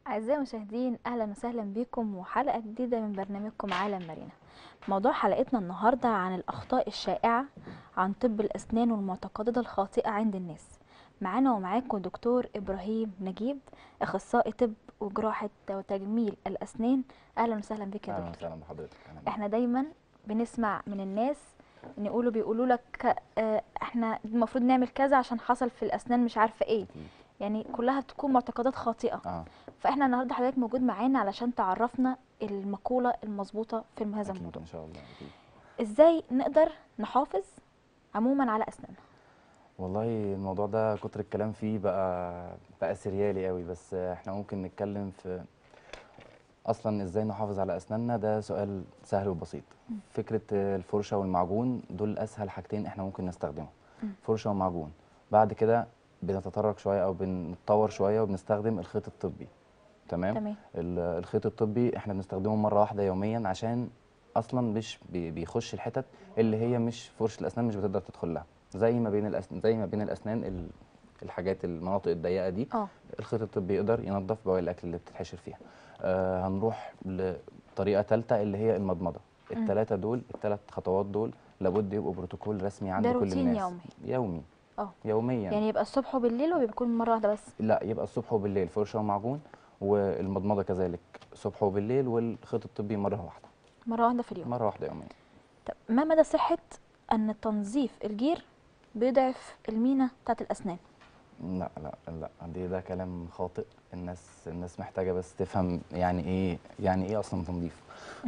أعزائي المشاهدين أهلا وسهلا بكم وحلقة جديدة من برنامجكم عالم مارينا موضوع حلقتنا النهاردة عن الأخطاء الشائعة عن طب الأسنان والمعتقدات الخاطئة عند الناس معانا ومعاكم دكتور إبراهيم نجيب أخصائي طب وجراحة وتجميل الأسنان أهلا وسهلا بك يا اهلا دكتور وسهلا بحضرتك أهلاً بيك. احنا دايما بنسمع من الناس ان يقولوا بيقولوا لك آه، احنا المفروض نعمل كذا عشان حصل في الأسنان مش عارفة ايه أكيد. يعني كلها بتكون معتقدات خاطئة اه فاحنا النهارده حضرتك موجود معانا علشان تعرفنا المقولة المظبوطة في هذا اكيد الموضوع ان شاء الله اكيد ازاي نقدر نحافظ عموما على اسناننا والله الموضوع ده كتر الكلام فيه بقى بقى سريالي قوي بس احنا ممكن نتكلم في اصلا ازاي نحافظ على اسناننا ده سؤال سهل وبسيط فكره الفرشه والمعجون دول اسهل حاجتين احنا ممكن نستخدمهم مم. فرشه ومعجون بعد كده بنتطرق شويه او بنتطور شويه وبنستخدم الخيط الطبي تمام تمام ال- الخيط الطبي احنا بنستخدمه مره واحده يوميا عشان اصلا مش بي- بيخش الحتت اللي هي مش فرشه الاسنان مش بتقدر تدخل لها زي ما بين الاسنان زي ما بين الاسنان ال- الحاجات المناطق الضيقه دي اه الخيط الطبي يقدر ينظف بواقي الاكل اللي بتتحشر فيها آه هنروح لطريقه ثالثه اللي هي المضمضه مم. الثلاثه دول الثلاث خطوات دول لابد يبقوا بروتوكول رسمي عند ده كل روتين الناس يومي. يومي اه يوميا يعني يبقى الصبح وبالليل وبيكون مرة واحدة بس لا يبقى الصبح وبالليل فرشه ومعجون والمضمضه كذلك صبح وبالليل والخيط الطبي مره واحده مرة واحدة في اليوم مره واحده يوميا طب ما مدى صحة ان تنظيف الجير بيضعف المينا بتاعت الاسنان لا لا لا دي ده كلام خاطئ الناس الناس محتاجه بس تفهم يعني ايه يعني ايه اصلا تنظيف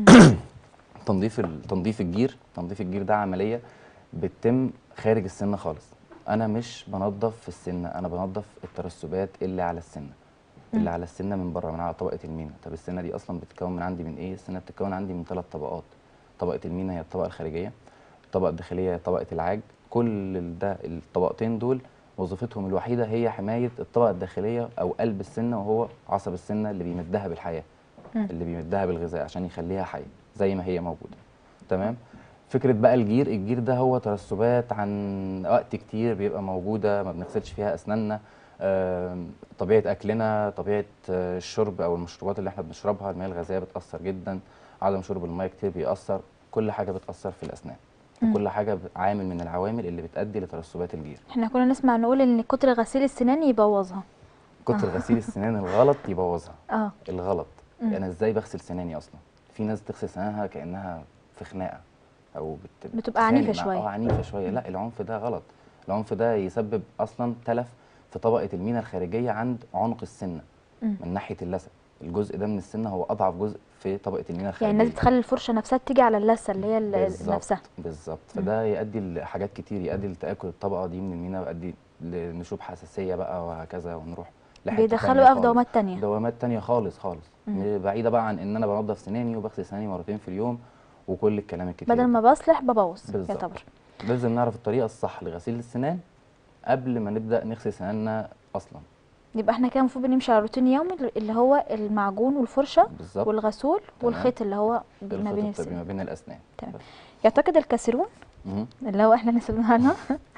تنظيف ال- تنظيف الجير تنظيف الجير ده عمليه بتتم خارج السنه خالص انا مش بنظف في السنه انا بنظف الترسبات اللي على السنه اللي مم. على السنه من بره من على طبقه المينا طب السنه دي اصلا بتتكون من عندي من ايه السنه بتتكون عندي من ثلاث طبقات طبقه المينا هي الطبقه الخارجيه الطبقه الداخليه هي طبقه العاج كل ال- ده الطبقتين دول وظيفتهم الوحيده هي حمايه الطبقه الداخليه او قلب السنه وهو عصب السنه اللي بيمدها بالحياه مم. اللي بيمدها بالغذاء عشان يخليها حيه زي ما هي موجوده تمام فكره بقى الجير الجير ده هو ترسبات عن وقت كتير بيبقى موجوده ما بنغسلش فيها اسناننا آم، طبيعه اكلنا طبيعه آه، الشرب او المشروبات اللي احنا بنشربها المياه الغازيه بتاثر جدا عدم شرب المياه كتير بيأثر كل حاجه بتأثر في الاسنان مم. كل حاجه ب- عامل من العوامل اللي بتؤدي لترسبات الجير احنا كنا نسمع نقول ان كتر غسيل السنان يبوظها كتر غسيل السنان الغلط يبوظها اه الغلط مم. انا ازاي بغسل سناني اصلا في ناس تغسل سنانها كانها في خناقه او بت... بتبقى عنيفة بتتخانق مع- شوية. اه عنيفه شويه لا العنف ده غلط العنف ده يسبب اصلا تلف في طبقه المينا الخارجيه عند عنق السنه مم. من ناحيه اللثه الجزء ده من السنه هو اضعف جزء في طبقه المينا الخارجيه يعني الناس بتخلي الفرشة نفسها تيجي على اللثة اللي هي ال- بالظبط نفسها بالظبط فده يؤدي لحاجات كتير يؤدي لتاكل الطبقه دي من المينا ويؤدي لنشوب حساسيه بقى وهكذا ونروح لحته بيدخلوا تانية بقى في خالص. دوامات تانية دوامات تانية خالص خالص مم. بعيدة بقى عن ان انا بنضف سناني وبغسل سناني مرتين في اليوم وكل الكلام الكتير بدل ده. ما بصلح ببوظ بالظبط. يعتبر لازم نعرف الطريقة الصح لغسيل السنان قبل ما نبدأ نغسل سناننا اصلا يبقى احنا كده المفروض بنمشي على روتين يومي اللي هو المعجون والفرشة بالظبط والغسول تمام. والخيط اللي هو ما بين الخيط الطبي ما السنين بين الاسنان تمام. بس. يعتقد الكثيرون مهم. اللي هو احنا نسبنا عنه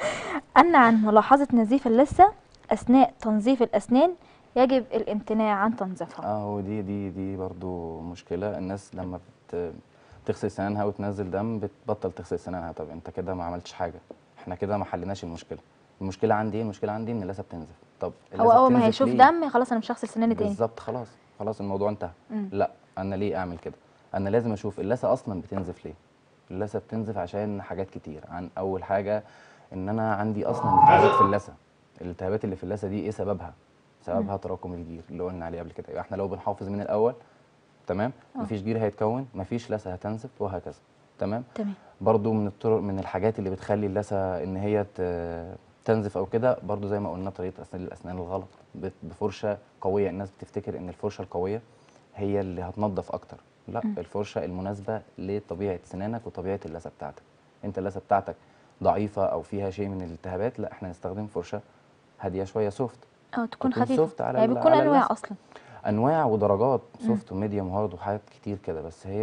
ان عن ملاحظة نزيف اللثة اثناء تنظيف الاسنان يجب الامتناع عن تنظيفها اه ودي دي دي برضو مشكلة الناس لما بت بتغسل سنانها وتنزل دم بتبطل تغسل سنانها طب انت كده ما عملتش حاجة احنا كده ما حليناش المشكلة المشكلة عندي ايه المشكلة عندي ان اللثة بتنزف طب هو اللثة اول ما بتنزف هيشوف ليه؟ دم خلاص انا مش هغسل سناني تاني بالظبط خلاص خلاص الموضوع انتهى مم. لا انا ليه اعمل كده انا لازم اشوف اللثه اصلا بتنزف ليه اللثه بتنزف عشان حاجات كتير عن اول حاجه ان انا عندي اصلا التهابات في اللثه الالتهابات اللي في اللثه دي ايه سببها سببها تراكم الجير اللي قلنا عليه قبل كده يبقى احنا لو بنحافظ من الاول تمام آه. مفيش جير هيتكون مفيش لثه هتنزف وهكذا تمام تمام برضو من الطرق من الحاجات اللي بتخلي اللثه ان هي ت- تنزف او كده برضو زي ما قلنا طريقه غسيل الاسنان الغلط بت- بفرشه قويه الناس بتفتكر ان الفرشه القويه هي اللي هتنظف اكتر لا مم. الفرشه المناسبه لطبيعه سنانك وطبيعه اللثه بتاعتك انت اللثه بتاعتك ضعيفه او فيها شيء من الالتهابات لا احنا نستخدم فرشه هاديه شويه سوفت اه تكون تكون خفيفة soft على يعني ال- بتكون على انواع اللثة. اصلا انواع ودرجات مم. سوفت وميديوم هارد وحاجات كتير كده بس هي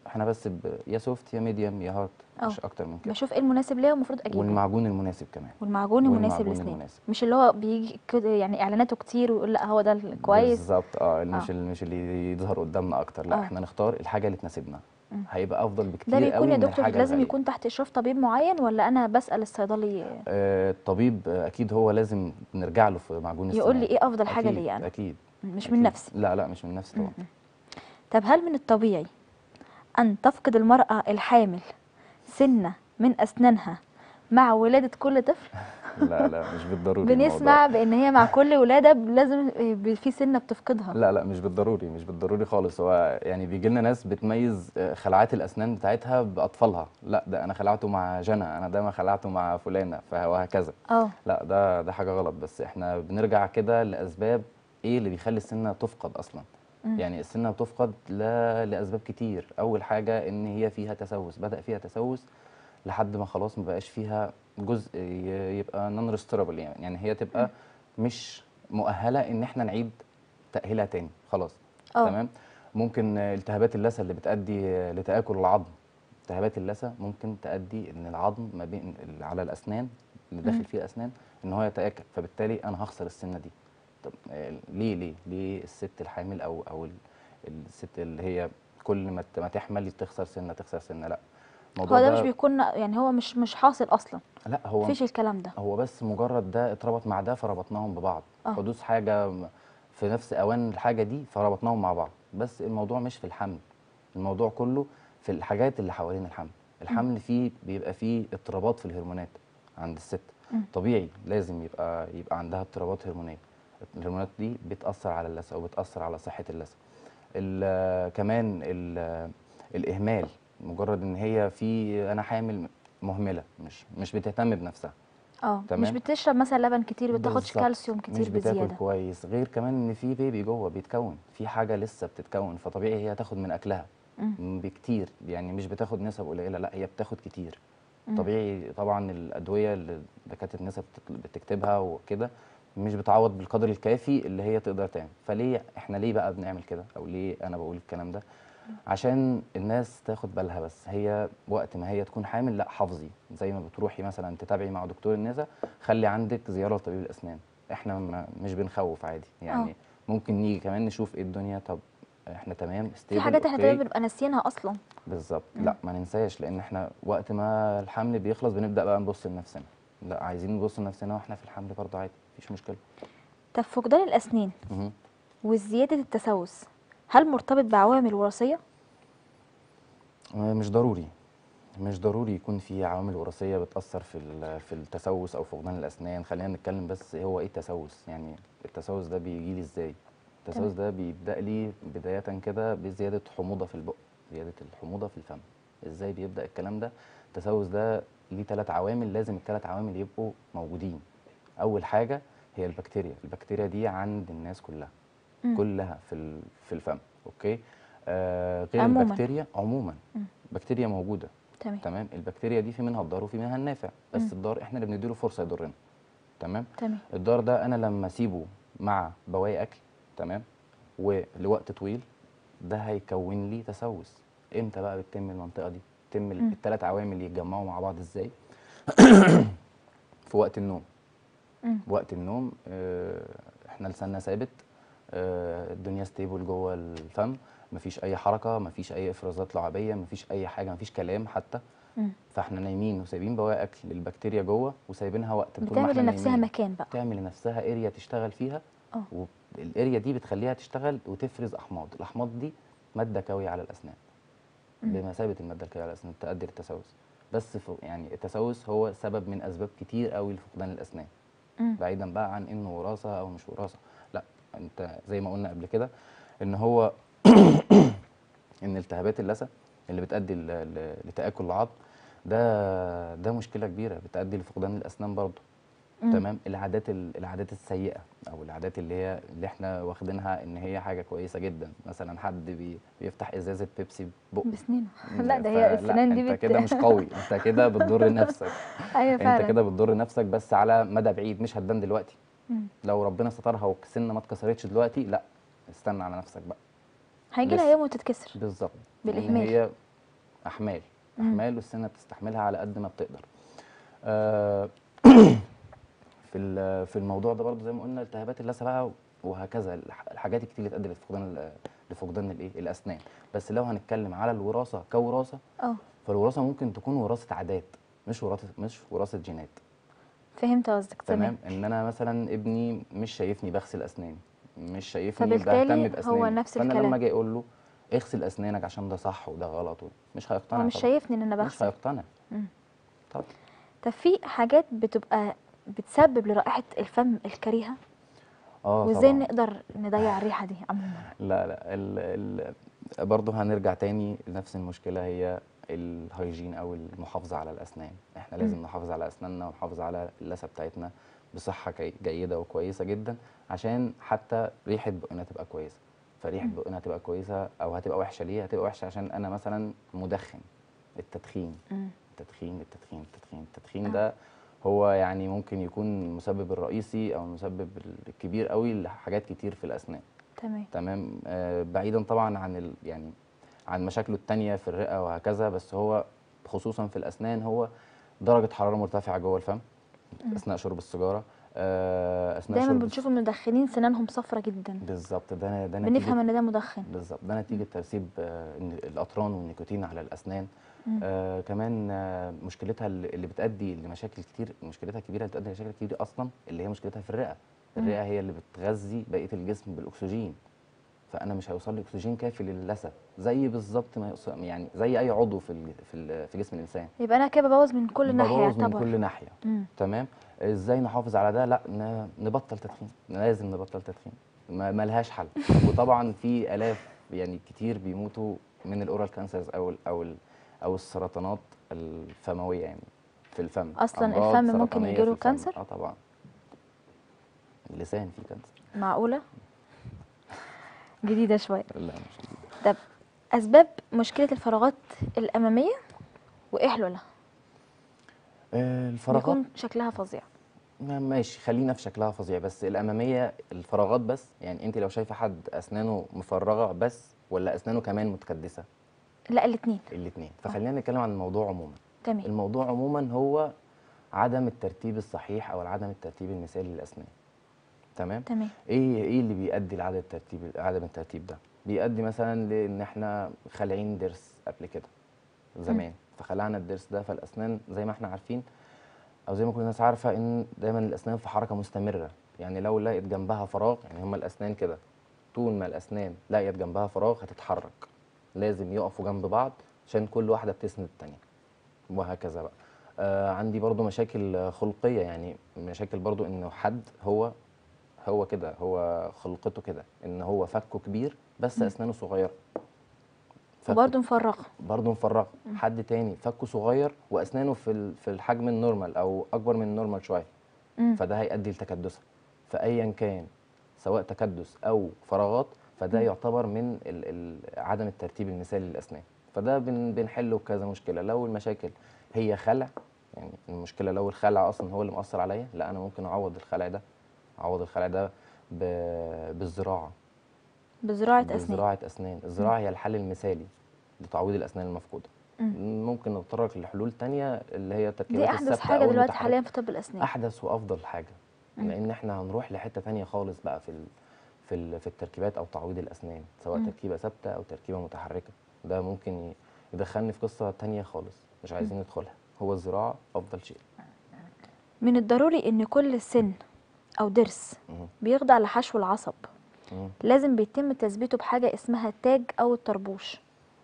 احنا بس ب... يا سوفت يا ميديوم يا هارد مش اه اكتر من كده بشوف ايه المناسب ليا ومفروض اجيبه والمعجون المناسب كمان والمعجون المناسب والمعجون للاسنان المناسب مش اللي هو بيجي كده يعني اعلاناته كتير ويقول لا هو ده الكويس بالظبط اه اللي مش آه. اللي مش اللي يظهر قدامنا اكتر لا آه. احنا نختار الحاجه اللي تناسبنا مم. هيبقى افضل بكتير ده بيكون قوي يا من دكتور الحاجه لازم الغالية. يكون تحت اشراف طبيب معين ولا انا بسأل الصيدلي آه الطبيب آه، اكيد هو لازم نرجع له في معجون السنان يقول لي ايه افضل حاجه أكيد ليا انا اكيد مش أكيد. من نفسي لا لا مش من نفسي طبعا مم. طب هل من الطبيعي أن تفقد المرأة الحامل سنة من أسنانها مع ولادة كل طفل؟ لا لا مش بالضروري الموضوع. بنسمع بأن هي مع كل ولادة لازم ب- في سنة بتفقدها لا لا مش بالضروري مش بالضروري خالص هو يعني بيجي لنا ناس بتميز آه، خلعات الاسنان بتاعتها باطفالها لا ده انا خلعته مع جنى انا ده ما خلعته مع فلانه وهكذا اه لا ده ده حاجه غلط بس احنا بنرجع كده لاسباب ايه اللي بيخلي السنه تفقد اصلا مم. يعني السنه بتفقد لا لاسباب كتير اول حاجه ان هي فيها تسوس بدا فيها تسوس لحد ما خلاص ما بقاش فيها جزء ي- يبقى نون ريستورابل يعني يعني هي تبقى مش مؤهله ان احنا نعيد تاهيلها تاني خلاص اه تمام ممكن آه، التهابات اللثه اللي بتؤدي آه، لتاكل العظم التهابات اللثه ممكن تؤدي ان العظم ما بين ال- على الاسنان اللي مم. داخل فيه الاسنان ان هو يتاكل فبالتالي انا هخسر السنه دي طب آه، ليه ليه ليه الست الحامل او او ال- الست اللي هي كل ما ت- ما تحمل تخسر سنه تخسر سنه لا هو ده مش بيكون يعني هو مش مش حاصل أصلا لا هو مفيش الكلام ده هو بس مجرد ده اتربط مع ده فربطناهم ببعض اه. حدوث حاجه م- في نفس اوان الحاجه دي فربطناهم مع بعض بس الموضوع مش في الحمل الموضوع كله في الحاجات اللي حوالين الحمل الحمل فيه بيبقى فيه اضطرابات في الهرمونات عند الست مم. طبيعي لازم يبقى يبقى عندها اضطرابات هرمونيه الهرمونات دي بتاثر على اللثه وبتاثر على صحه اللثه ال- كمان ال- الاهمال مجرد ان هي في انا حامل مهمله مش مش بتهتم بنفسها اه مش تمام. بتشرب مثلا لبن كتير ما بتاخدش بالظبط. كالسيوم كتير مش بتاكل بزيادة كويس غير كمان ان في بيبي جوه بيتكون في حاجه لسه بتتكون فطبيعي هي تاخد من اكلها مم. بكتير يعني مش بتاخد نسب قليله لا هي بتاخد كتير مم. طبيعي طبعا الادويه اللي دكاتره النساء بتط- بتكتبها وكده مش بتعوض بالقدر الكافي اللي هي تقدر تعمل فليه احنا ليه بقى بنعمل كده او ليه انا بقول الكلام ده عشان الناس تاخد بالها بس هي وقت ما هي تكون حامل لا حافظي زي ما بتروحي مثلا تتابعي مع دكتور النساء خلي عندك زياره لطبيب الاسنان احنا ما مش بنخوف عادي يعني ممكن نيجي كمان نشوف ايه الدنيا طب احنا تمام في stable، حاجات احنا أوكي. دايما بنبقى ناسيينها أصلا بالظبط مم. لا ما ننساش لان احنا وقت ما الحمل بيخلص بنبدا بقى نبص لنفسنا لا عايزين نبص لنفسنا واحنا في الحمل برضه عادي مفيش مشكله طب فقدان الأسنان مهم. وزيادة التسوس هل مرتبط بعوامل وراثية؟ آه، مش ضروري مش ضروري يكون في عوامل وراثيه بتاثر في ال- في التسوس او فقدان الاسنان خلينا نتكلم بس هو ايه التسوس يعني التسوس ده بيجي لي ازاي التسوس ده بيبدا لي بدايه كده بزياده حموضه في البق زياده الحموضه في الفم ازاي بيبدا الكلام ده التسوس ده ليه ثلاث عوامل لازم الثلاث عوامل يبقوا موجودين اول حاجه هي البكتيريا البكتيريا دي عند الناس كلها مم. كلها في ال- في الفم اوكي آه غير عموماً. البكتيريا عموما مم. بكتيريا موجوده تمام تمام البكتيريا دي في منها الضار وفي منها النافع بس مم. الضار احنا اللي بنديله فرصه يضرنا تمام تمام الضار ده انا لما اسيبه مع بواقي اكل تمام ولوقت طويل ده هيكون لي تسوس امتى بقى بتتم المنطقه دي بتتم مم. الثلاث عوامل يتجمعوا مع بعض ازاي في وقت النوم مم. وقت النوم آه، احنا لساننا ثابت آه، الدنيا ستيبل جوه الفم مفيش اي حركه مفيش اي افرازات لعابيه مفيش اي حاجه مفيش كلام حتى مم. فاحنا نايمين وسايبين بواقي اكل للبكتيريا جوه وسايبينها وقت طول ما بتعمل احنا لنفسها نايمين. مكان بقى تعمل لنفسها اريا تشتغل فيها اه والاريا دي بتخليها تشتغل وتفرز احماض الاحماض دي ماده كاويه على الاسنان مم. بمثابه الماده الكاويه على الاسنان تؤدي للتسوس بس ف- يعني التسوس هو سبب من اسباب كتير قوي لفقدان الاسنان مم. بعيدا بقى عن انه وراثه او مش وراثه لا انت زي ما قلنا قبل كده ان هو ان التهابات اللثه اللي بتؤدي ل- ل- لتاكل العظم ده ده مشكله كبيره بتؤدي لفقدان الاسنان برضه مم. تمام العادات ال- العادات السيئه او العادات اللي هي اللي احنا واخدينها ان هي حاجه كويسه جدا مثلا حد بي بيفتح ازازه بيبسي بقه بسنينه لا ده هي فلا، السنان دي انت بت كده مش قوي انت كده بتضر نفسك ايوه انت فعلا كده بتضر نفسك بس على مدى بعيد مش هتبان دلوقتي مم. لو ربنا سترها والسنه ما اتكسرتش دلوقتي لا استنى على نفسك بقى هيجي لها لسه. يوم وتتكسر بالظبط لأن بالإهمال. هي احمال مم. احمال والسنه بتستحملها على قد ما بتقدر آه، في ال- في الموضوع ده برضو زي ما قلنا التهابات اللثه بقى وهكذا الح- الحاجات الكتير اللي تؤدي لفقدان ال- لفقدان الايه الاسنان بس لو هنتكلم على الوراثه كوراثه اه فالوراثه ممكن تكون وراثه عادات مش وراثه مش وراثه جينات فهمت قصدك تمام تمام ان انا مثلا ابني مش شايفني بغسل اسناني مش شايفني فبالتالي بهتم هو باسناني نفس فانا الكلام. لما اجي اقول له اغسل اسنانك عشان ده صح وده غلط مش هيقتنع هو مش طبعاً. شايفني ان انا مش بغسل هيقتنع مم. طبعا طب في حاجات بتبقى بتسبب لرائحة الفم الكريهة اه وازاي طبعا نقدر نضيع الريحة دي عموما لا لا ال ال برضه هنرجع تاني لنفس المشكله هي الهيجين او المحافظه على الاسنان احنا لازم مم. نحافظ على اسناننا ونحافظ على اللثه بتاعتنا بصحه كي- جيده وكويسه جدا عشان حتى ريحه بقنا تبقى كويسه فريحه مم. بقنا هتبقى كويسه او هتبقى وحشه ليه هتبقى وحشه عشان انا مثلا مدخن التدخين مم. التدخين التدخين التدخين التدخين آه. ده هو يعني ممكن يكون المسبب الرئيسي او المسبب الكبير قوي لحاجات كتير في الاسنان تمام تمام آه بعيدا طبعا عن ال يعني عن مشاكله التانية في الرئة وهكذا بس هو خصوصا في الأسنان هو درجة حرارة مرتفعة جوه الفم مم. أثناء شرب السيجارة آه أثناء دايما شرب بنشوف المدخنين سنانهم صفرة جدا بالظبط ده ده بنفهم نتيجة ان ده مدخن بالظبط ده نتيجة ترسيب آه الن- الأطران والنيكوتين على الأسنان مم. آه كمان آه مشكلتها اللي اللي بتؤدي لمشاكل كتير مشكلتها الكبيرة اللي بتؤدي لمشاكل كتير أصلا اللي هي مشكلتها في الرئة مم. الرئة هي اللي بتغذي بقية الجسم بالأكسجين فانا مش هيوصل لي اكسجين كافي للثه زي بالظبط ما يوصل يعني زي اي عضو في ال في, ال في جسم الانسان يبقى انا كده ببوظ من كل ناحية ببوظ من يعتبر كل ناحيه مم. تمام ازاي نحافظ على ده لا ن- نبطل تدخين لازم نبطل تدخين ما ملهاش حل وطبعا في الاف يعني كتير بيموتوا من الاورال كانسرز او ال او ال او السرطانات الفمويه يعني في الفم أصلاً أمراض الفم ممكن سرطانية يجيله في الفم. كانسر؟ اه طبعا اللسان فيه كانسر معقولة جديدة شوية لا مش جديد. طب أسباب مشكلة الفراغات الأمامية وإيه حلولها؟ آه، الفراغات بيكون شكلها فظيع ما- ماشي خلينا في شكلها فظيع بس الاماميه الفراغات بس يعني انت لو شايفه حد اسنانه مفرغه بس ولا اسنانه كمان متكدسه لا الاتنين الاثنين فخلينا نتكلم عن الموضوع عموما تمام الموضوع عموما هو عدم الترتيب الصحيح او عدم الترتيب المثالي للاسنان تمام تمام ايه ايه اللي بيؤدي لعدم الترتيب عدم الترتيب ده بيؤدي مثلا لان احنا خالعين ضرس قبل كده زمان فخلعنا الضرس ده فالاسنان زي ما احنا عارفين او زي ما كل الناس عارفه ان دايما الاسنان في حركه مستمره يعني لو لقيت جنبها فراغ يعني هما الاسنان كده طول ما الاسنان لقيت جنبها فراغ هتتحرك لازم يقفوا جنب بعض عشان كل واحده بتسند التانيه وهكذا بقى آه عندي برضو مشاكل آه، خلقيه يعني مشاكل برضو انه حد هو هو كده هو خلقته كده ان هو فكه كبير بس مم. اسنانه صغيره فكه وبرضه مفرغة برضه مفرغ حد تاني فكه صغير واسنانه في ال- في الحجم النورمال او اكبر من النورمال شويه مم. فده هيؤدي لتكدسها فايا كان سواء تكدس او فراغات فده مم. يعتبر من ال ال عدم الترتيب المثالي للاسنان فده بن بنحله بكذا مشكله لو المشاكل هي خلع يعني المشكله لو الخلع اصلا هو اللي مأثر عليا لا انا ممكن اعوض الخلع ده اعوض الخلع ده ب- بالزراعه بزراعة أسنان بزراعه اسنان الزراعه هي الحل المثالي لتعويض الاسنان المفقوده مم. ممكن نتطرق لحلول تانية اللي هي دي التركيبات أحدث الثابتة حاجة أو دلوقتي المتحركة. حاليا في طب الأسنان أحدث وأفضل حاجة مم. لأن إحنا هنروح لحتة تانية خالص بقى في ال... في ال... في التركيبات أو تعويض الأسنان سواء مم. تركيبة ثابتة أو تركيبة متحركة ده ممكن ي- يدخلني في قصة تانية خالص مش عايزين ندخلها هو الزراعة أفضل شيء من الضروري إن كل سن أو ضرس مهم. بيخضع لحشو العصب مم. لازم بيتم تثبيته بحاجة اسمها التاج أو الطربوش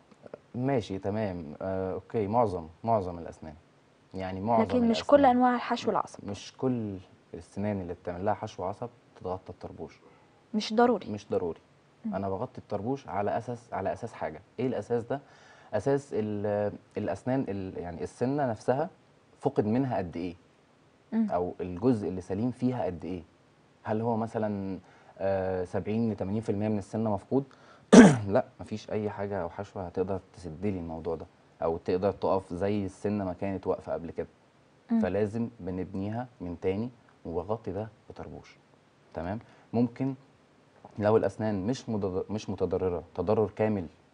ماشي تمام آه، أوكي معظم معظم الأسنان يعني معظم لكن مش كل الأسنان. أنواع الحشو العصب مش كل السنان اللي بتعمل لها حشو عصب تتغطى الطربوش مش ضروري مش ضروري مم. انا بغطي الطربوش على اساس على اساس حاجه ايه الاساس ده اساس ال- الاسنان ال- يعني السنه نفسها فقد منها قد ايه مم. او الجزء اللي سليم فيها قد ايه هل هو مثلا آه، 70 ل 80% من السنه مفقود لا مفيش اي حاجه او حشوه هتقدر تسد لي الموضوع ده او تقدر تقف زي السنه ما كانت واقفه قبل كده مم. فلازم بنبنيها من تاني وبغطي ده بطربوش تمام ممكن لو الاسنان مش مضر- مش متضرره تضرر كامل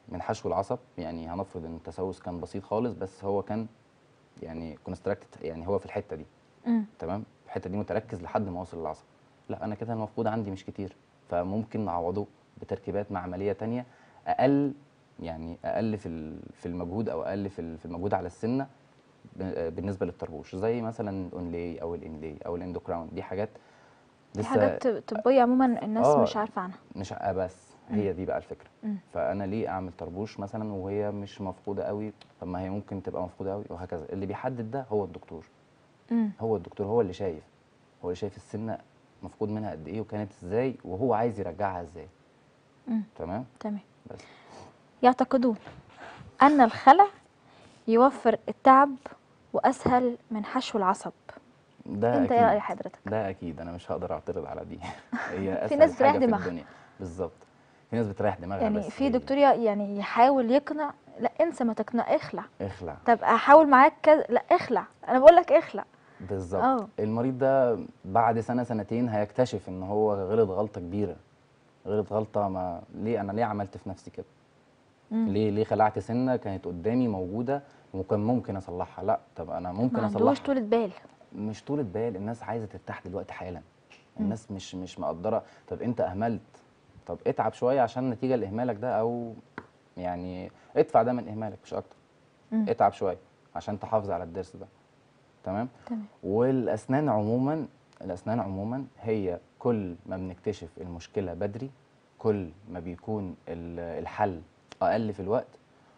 من حشو العصب يعني هنفرض ان التسوس كان بسيط خالص بس هو كان يعني كونستراكتد يعني هو في الحته دي مم. تمام الحته دي متركز لحد ما وصل للعصب لا انا كده المفقود عندي مش كتير فممكن نعوضه بتركيبات معمليه تانية اقل يعني اقل في ال- في المجهود او اقل في ال- في المجهود على السنه ب- بالنسبه للطربوش زي مثلا الاونلاي او الانلاي او الاندوكراون دي حاجات دي حاجات طبيه عموما الناس آه. مش عارفه عنها مش آه بس هي دي بقى الفكره مم. فانا ليه اعمل طربوش مثلا وهي مش مفقوده قوي طب ما هي ممكن تبقى مفقوده قوي وهكذا اللي بيحدد ده هو الدكتور مم. هو الدكتور هو اللي شايف هو اللي شايف السنه مفقود منها قد ايه وكانت ازاي وهو عايز يرجعها ازاي مم. تمام تمام بس يعتقدون أن الخلع يوفر التعب وأسهل من حشو العصب ده أنت إيه اكيد رأي حضرتك؟ ده اكيد انا مش هقدر اعترض على دي هي في اسهل ناس بتريح حاجه في دماغها. الدنيا بالظبط في ناس بتريح دماغها يعني بس في هي دي. دكتور ي- يعني يحاول يقنع لا انسى ما تقنع اخلع اخلع طب احاول معاك كذا لا اخلع انا بقول لك اخلع بالظبط آه. المريض ده بعد سنه سنتين هيكتشف ان هو غلط غلطه كبيره غلط غلطه ما ليه انا ليه عملت في نفسي كده مم. ليه ليه خلعت سنه كانت قدامي موجوده وكان ممكن اصلحها لا طب انا ممكن ما عندوش اصلحها طولة بال مش طولة بال الناس عايزه ترتاح دلوقتي حالا الناس مش مش مقدره طب انت اهملت طب اتعب شويه عشان نتيجه لاهمالك ده او يعني ادفع ده من اهمالك مش اكتر مم. اتعب شويه عشان تحافظ على الضرس ده تمام تمام والاسنان عموما الاسنان عموما هي كل ما بنكتشف المشكله بدري كل ما بيكون ال- الحل اقل في الوقت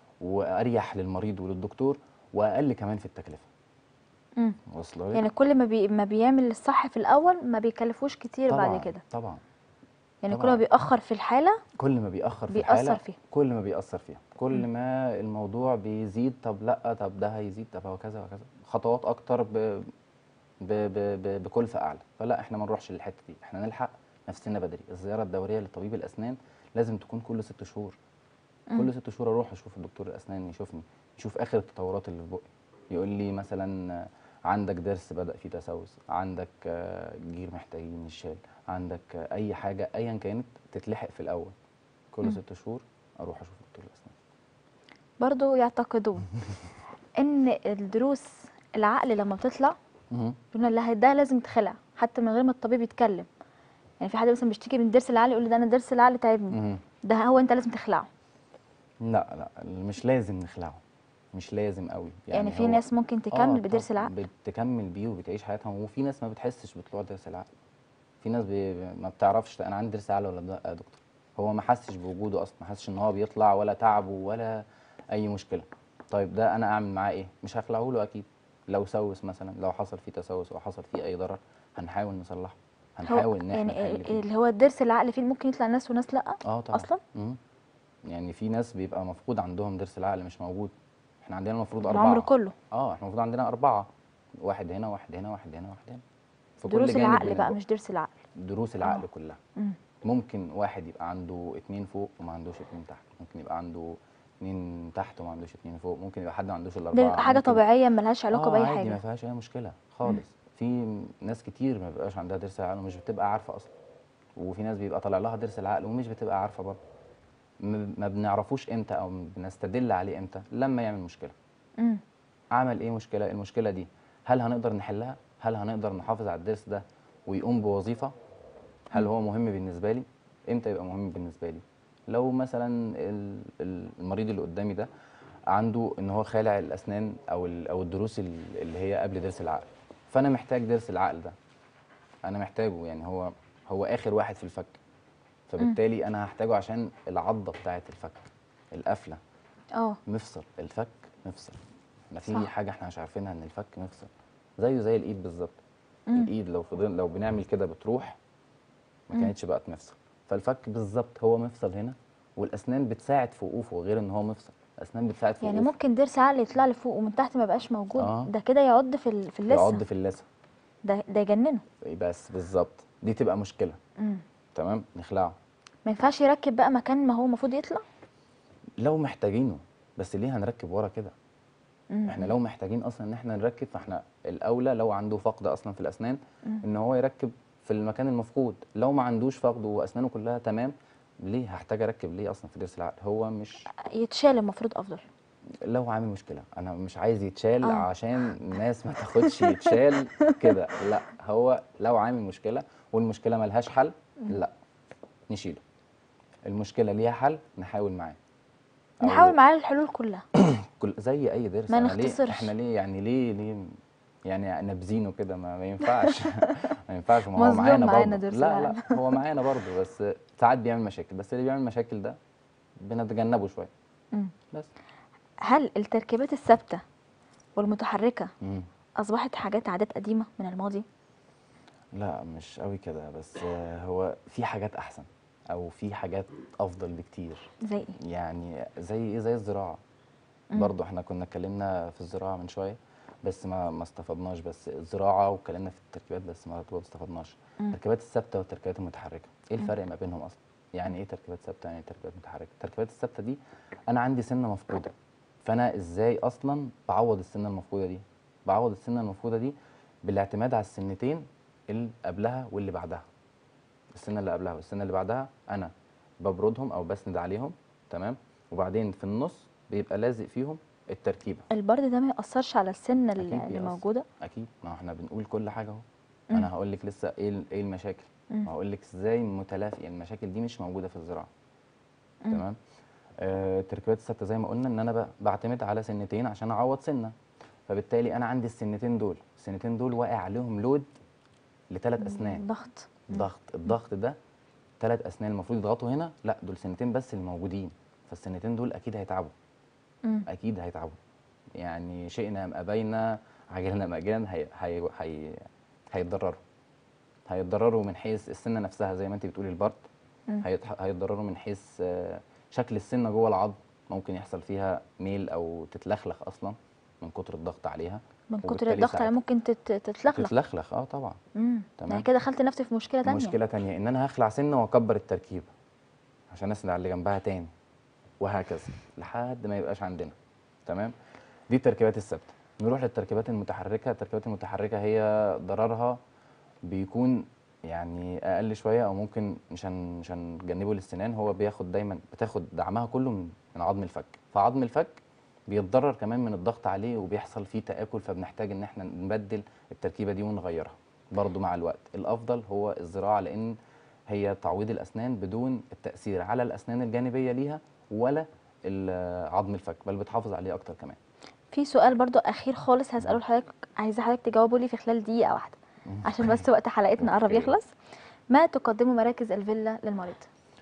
واريح للمريض وللدكتور واقل كمان في التكلفه مم. واصله لك؟ يعني كل ما بي ما بيعمل الصح في الاول ما بيكلفوش كتير طبعا بعد كده طبعا يعني كل طبعاً. ما بيأخر في الحالة كل ما بيأخر في بيأثر الحالة فيها. كل ما بيأثر فيها كل ما الموضوع بيزيد طب لا طب ده هيزيد طب هو كذا وكذا خطوات اكتر ب... ب... ب... ب... بكلفة اعلى فلا احنا ما نروحش للحتة دي احنا نلحق نفسنا بدري الزيارة الدورية لطبيب الاسنان لازم تكون كل ست شهور كل ست شهور اروح اشوف الدكتور الاسنان يشوفني يشوف اخر التطورات اللي في بقي يقول لي مثلا آه، عندك ضرس بدأ فيه تسوس عندك آه، جير محتاجين يشال عندك آه، اي حاجه ايا كانت تتلحق في الاول كل مم. ست شهور اروح اشوف دكتور الاسنان برضو يعتقدون ان الدروس العقل لما بتطلع مهم. يقولون لا ده لازم تخلع حتى من غير ما الطبيب يتكلم يعني في حد مثلا بيشتكي من ضرس العقل يقول لي ده انا ضرس العقل تعبني مهم. ده هو انت لازم تخلعه لا لا مش لازم نخلعه مش لازم قوي يعني, في هو- ناس ممكن تكمل آه بضرس طبعاً، العقل بتكمل بيه وبتعيش حياتها وفي ناس ما بتحسش بطلوع ضرس العقل في ناس بي... ما بتعرفش انا عندي ضرس عقل ولا لا يا دكتور هو ما حسش بوجوده اصلا ما حسش ان هو بيطلع ولا تعبه ولا اي مشكله طيب ده انا اعمل معاه ايه مش هخلعه له اكيد لو سوس مثلا لو حصل فيه تسوس او حصل فيه اي ضرر هنحاول نصلحه هنحاول ان احنا يعني نحل فيه اللي هو الضرس العقل فيه ممكن يطلع ناس وناس لا اه طبعا أصلاً؟ مم. يعني في ناس بيبقى مفقود عندهم ضرس العقل مش موجود احنا عندنا المفروض اربعه العمر كله اه احنا المفروض عندنا اربعه واحد هنا واحد هنا واحد هنا واحد هنا في كل دروس جانب العقل من بقى البق. مش ضرس العقل دروس العقل آه. كلها مم. ممكن واحد يبقى عنده اتنين فوق وما عندوش اتنين تحت ممكن يبقى عنده اتنين تحت وما عندوش اتنين فوق ممكن يبقى حد ما عندوش دي الاربعه حاجة ممكن- طبيعية ملهاش علاقة آه بأي عادي ما حاجة فيهاش اي مشكله خالص في ناس كتير ما بيبقاش عندها ضرس العقل ومش بتبقى عارفه اصلا وفي ناس بيبقى طالع لها ضرس العقل ومش بتبقى عارفه برضه م- ما بنعرفوش امتى او بنستدل عليه امتى لما يعمل مشكله مم. عمل ايه مشكله المشكله دي هل هنقدر نحلها هل هنقدر نحافظ على الضرس ده ويقوم بوظيفه هل هو مهم بالنسبه لي امتى يبقى مهم بالنسبه لي لو مثلا ال- ال- المريض اللي قدامي ده عنده ان هو خالع الاسنان او ال- او الضروس ال- اللي هي قبل ضرس العقل فانا محتاج ضرس العقل ده انا محتاجه يعني هو هو اخر واحد في الفك فبالتالي انا هحتاجه عشان العضه بتاعه الفك القفله اه مفصل الفك مفصل احنا في صح. حاجه احنا مش عارفينها ان الفك مفصل زيه زي الايد بالظبط مم. الايد لو فضل لو بنعمل كده بتروح ما مم. كانتش بقت مفصل فالفك بالظبط هو مفصل هنا والاسنان بتساعد في وقوفه غير ان هو مفصل الاسنان بتساعد في يعني وقوفه ممكن ضرس عقل يطلع لي فوق ومن تحت ما بقاش موجود آه. ده كده يعض في ال- في اللثة يعض في اللثه ده ده يجننه بس بالظبط دي تبقى مشكله مم. تمام نخلعه ما ينفعش يركب بقى مكان ما هو المفروض يطلع لو محتاجينه بس ليه هنركب ورا كده مم. احنا لو محتاجين اصلا ان احنا نركب فاحنا الاولى لو عنده فقد اصلا في الاسنان مم. ان هو يركب في المكان المفقود لو ما عندوش فقد واسنانه كلها تمام ليه هحتاج اركب ليه اصلا في ضرس العقل هو مش يتشال المفروض افضل لو عامل مشكله انا مش عايز يتشال آه. عشان الناس ما تاخدش يتشال كده لا هو لو عامل مشكله والمشكله ملهاش حل لا نشيله المشكله ليها حل نحاول معاه أو نحاول معاه الحلول كلها كل زي اي ضرس ما أنا ليه نختصرش. احنا ليه يعني ليه ليه يعني نابذينه كده ما, ما ينفعش ما ينفعش ما هو مظلوم معانا معانا برضه ضرس لا العقل. لا هو معانا برضه بس ساعات بيعمل مشاكل بس اللي بيعمل مشاكل ده بنتجنبه شويه مم. بس هل التركيبات الثابته والمتحركه مم. اصبحت حاجات عادات قديمه من الماضي لا مش قوي كده بس آه، هو في حاجات احسن او في حاجات افضل بكتير زي ايه يعني زي ايه زي الزراعه مم. برضو احنا كنا اتكلمنا في الزراعه من شويه بس ما ما استفدناش بس الزراعه واتكلمنا في التركيبات بس ما برضو استفدناش مم. التركيبات الثابته والتركيبات المتحركه ايه مم. الفرق ما بينهم اصلا يعني ايه تركيبات ثابته يعني ايه تركيبات متحركه التركيبات الثابته دي انا عندي سنه مفقوده فانا ازاي اصلا بعوض السنه المفقوده دي بعوض السنه المفقوده دي بالاعتماد على السنتين اللي قبلها واللي بعدها السنه اللي قبلها والسنه اللي بعدها انا ببردهم او بسند عليهم تمام وبعدين في النص بيبقى لازق فيهم التركيبه البرد ده ما ياثرش على السن اللي, أكيد اللي بيأثر. موجوده اكيد ما احنا بنقول كل حاجه اهو مم. انا هقول لك لسه ايه ال- ايه المشاكل مم. هقول لك ازاي متلافيه المشاكل دي مش موجوده في الزراعه مم. تمام آه، التركيبات الثابته زي ما قلنا ان انا ب- بعتمد على سنتين عشان اعوض سنه فبالتالي انا عندي السنتين دول السنتين دول واقع عليهم لود لثلاث اسنان ضغط مم. ضغط الضغط ده ثلاث اسنان المفروض يضغطوا هنا لا دول سنتين بس اللي موجودين فالسنتين دول اكيد هيتعبوا مم. اكيد هيتعبوا يعني شئنا ام ابينا عجلنا ام اجلنا هي هي هي هيتضرروا هيتضرروا من حيث السنه نفسها زي ما انت بتقولي البرد مم. هيتح- هيتضرروا من حيث آه، شكل السنه جوه العظم ممكن يحصل فيها ميل او تتلخلخ اصلا من كتر الضغط عليها من كتر وبالتالي الضغط عليها ساعتها ممكن تت- تتلخلخ تتلخلخ اه طبعا امم تمام. يعني كده دخلت نفسي في مشكله تانية مشكله تانية ان انا هخلع سنه واكبر التركيبه عشان اسند على اللي جنبها تاني وهكذا لحد ما يبقاش عندنا تمام دي التركيبات الثابته نروح للتركيبات المتحركه التركيبات المتحركه هي ضررها بيكون يعني اقل شويه او ممكن مش هن مش هنجنبه للسنان هو بياخد دايما بتاخد دعمها كله من من عظم الفك فعظم الفك بيتضرر كمان من الضغط عليه وبيحصل فيه تآكل فبنحتاج ان احنا نبدل التركيبه دي ونغيرها برضو مع الوقت الافضل هو الزراعه لان هي تعويض الاسنان بدون التاثير على الاسنان الجانبيه ليها ولا ال- عظم الفك بل بتحافظ عليه اكتر كمان في سؤال برضو اخير خالص هساله لحضرتك عايزه حضرتك تجاوبه لي في خلال دقيقه واحده عشان بس وقت حلقتنا قرب أوكي. يخلص ما تقدمه مراكز الفيلا للمريض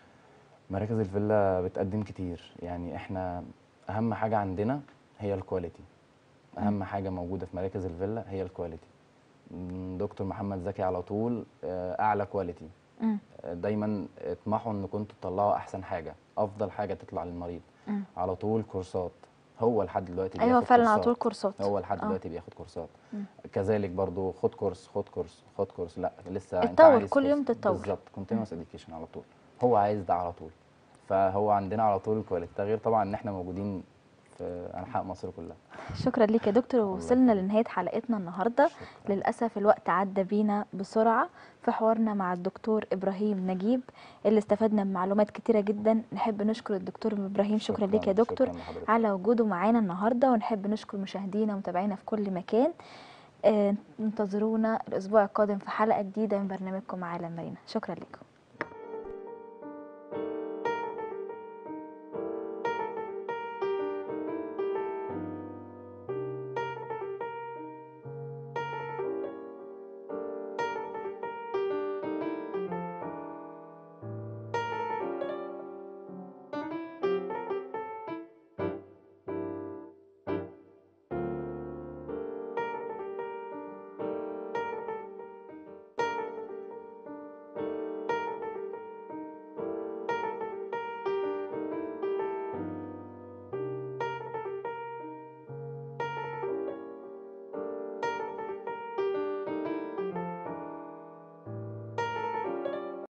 مراكز الفيلا بتقدم كتير يعني احنا اهم حاجه عندنا هي الكواليتي اهم حاجه موجوده في مراكز الفيلا هي الكواليتي م، دكتور محمد زكي على طول آه، اعلى كواليتي مم. آه، دايما اطمحوا ان كنتوا تطلعوا احسن حاجه افضل حاجه تطلع للمريض مم. على طول كورسات هو لحد دلوقتي ايوه بياخد فعلا على كورسات. طول كورسات هو لحد آه. دلوقتي بياخد كورسات مم. كذلك برضو خد كورس خد كورس خد كورس لا لسه انت اتطور، عايز كل كورس. يوم تتطور. بالظبط كونتينوس اديوكيشن على طول هو عايز ده على طول فهو عندنا على طول الكواليتي ده غير طبعا ان احنا موجودين في انحاء مصر كلها شكرا ليك يا دكتور وصلنا لنهايه حلقتنا النهارده شكرا. للاسف الوقت عدى بينا بسرعه في حوارنا مع الدكتور ابراهيم نجيب اللي استفدنا بمعلومات كتيره جدا نحب نشكر الدكتور ابراهيم شكرا, ليك يا دكتور شكرا لحضرتك. على وجوده معانا النهارده ونحب نشكر مشاهدينا ومتابعينا في كل مكان آه، انتظرونا الاسبوع القادم في حلقه جديده من برنامجكم عالم مارينا شكرا لكم